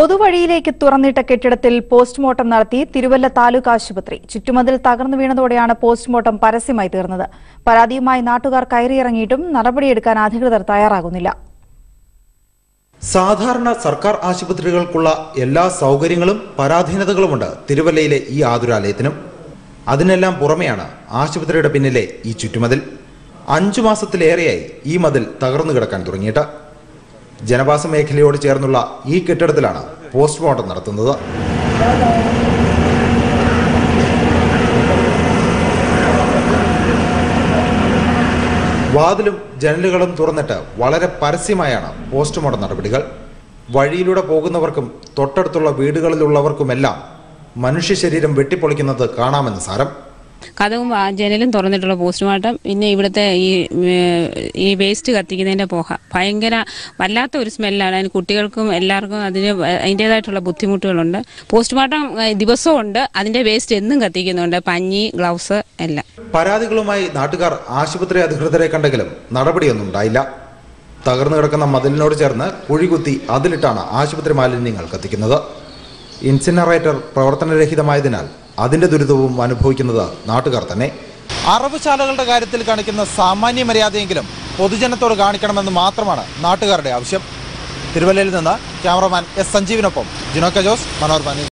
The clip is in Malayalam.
പൊതുവഴിയിലേക്ക് തുറന്നിട്ട കെട്ടിടത്തിൽ പോസ്റ്റ്മോർട്ടം നടത്തി തിരുവല്ല താലൂക്ക് ആശുപത്രി ചുറ്റുമതിൽ തകർന്നു വീണതോടെയാണ് പോസ്റ്റ്മോർട്ടം പരസ്യമായി തീർന്നത് പരാതിയുമായി നാട്ടുകാർ കയറിയിറങ്ങിയിട്ടും നടപടിയെടുക്കാൻ അധികൃതർ തയ്യാറാകുന്നില്ല സാധാരണ സർക്കാർ ആശുപത്രികൾക്കുള്ള എല്ലാ സൗകര്യങ്ങളും പരാധീനതകളുമുണ്ട് തിരുവല്ലയിലെ ഈ ആതുരാലയത്തിനും അതിനെല്ലാം പുറമെയാണ് ആശുപത്രിയുടെ പിന്നിലെ ഈ ചുറ്റുമതിൽ അഞ്ചു മാസത്തിലേറെയായി ഈ മതിൽ തകർന്നു കിടക്കാൻ തുടങ്ങിയിട്ട് ജനവാസ മേഖലയോട് ചേർന്നുള്ള ഈ കെട്ടിടത്തിലാണ് പോസ്റ്റ്മോർട്ടം നടത്തുന്നത് വാതിലും ജനലുകളും തുറന്നിട്ട് വളരെ പരസ്യമായാണ് പോസ്റ്റ്മോർട്ടം നടപടികൾ വഴിയിലൂടെ പോകുന്നവർക്കും തൊട്ടടുത്തുള്ള വീടുകളിലുള്ളവർക്കുമെല്ലാം മനുഷ്യ ശരീരം വെട്ടിപ്പൊളിക്കുന്നത് കാണാമെന്ന് സാരം കഥവും വാ- ജനലും തുറന്നിട്ടുള്ള പോസ്റ്റ്മോർട്ടം പിന്നെ ഇവിടുത്തെ ഈ ഏർ, ഈ വേസ്റ്റ് കത്തിക്കുന്നതിൻ്റെ പുക ഭയങ്കര വല്ലാത്ത ഒരു സ്മെല്ലാണ് അതിന് കുട്ടികൾക്കും എല്ലാവർക്കും അതിന് അതിൻ്റേതായിട്ടുള്ള ബുദ്ധിമുട്ടുകളുണ്ട് പോസ്റ്റ്മോർട്ടം ഏർ, ദിവസവും ഉണ്ട് അതിൻ്റെ വേസ്റ്റ് എന്നും കത്തിക്കുന്നുണ്ട് പഞ്ഞി ഗ്ലൗസ് എല്ലാം പരാതികളുമായി നാട്ടുകാർ ആശുപത്രി അധികൃതരെ കണ്ടെങ്കിലും നടപടിയൊന്നും ഉണ്ടായില്ല തകർന്നു കിടക്കുന്ന മതിലിനോട് ചേർന്ന് കുഴികുത്തി അതിലിട്ടാണ് ആശുപത്രി മാലിന്യങ്ങൾ കത്തിക്കുന്നത് ഇൻസിനറേറ്റർ പ്രവർത്തനരഹിതമായതിനാൽ അതിന്റെ ദുരിതവും അനുഭവിക്കുന്നത് നാട്ടുകാർ തന്നെ അറവുശാലകളുടെ കാര്യത്തിൽ കാണിക്കുന്ന സാമാന്യ മര്യാദയെങ്കിലും പൊതുജനത്തോട് കാണിക്കണമെന്ന് മാത്രമാണ് നാട്ടുകാരുടെ ആവശ്യം തിരുവല്ലയിൽ നിന്ന് ക്യാമറമാൻ എസ് സഞ്ജീവിനൊപ്പം ജിനോക്ക ജോസ് മനോർമാനി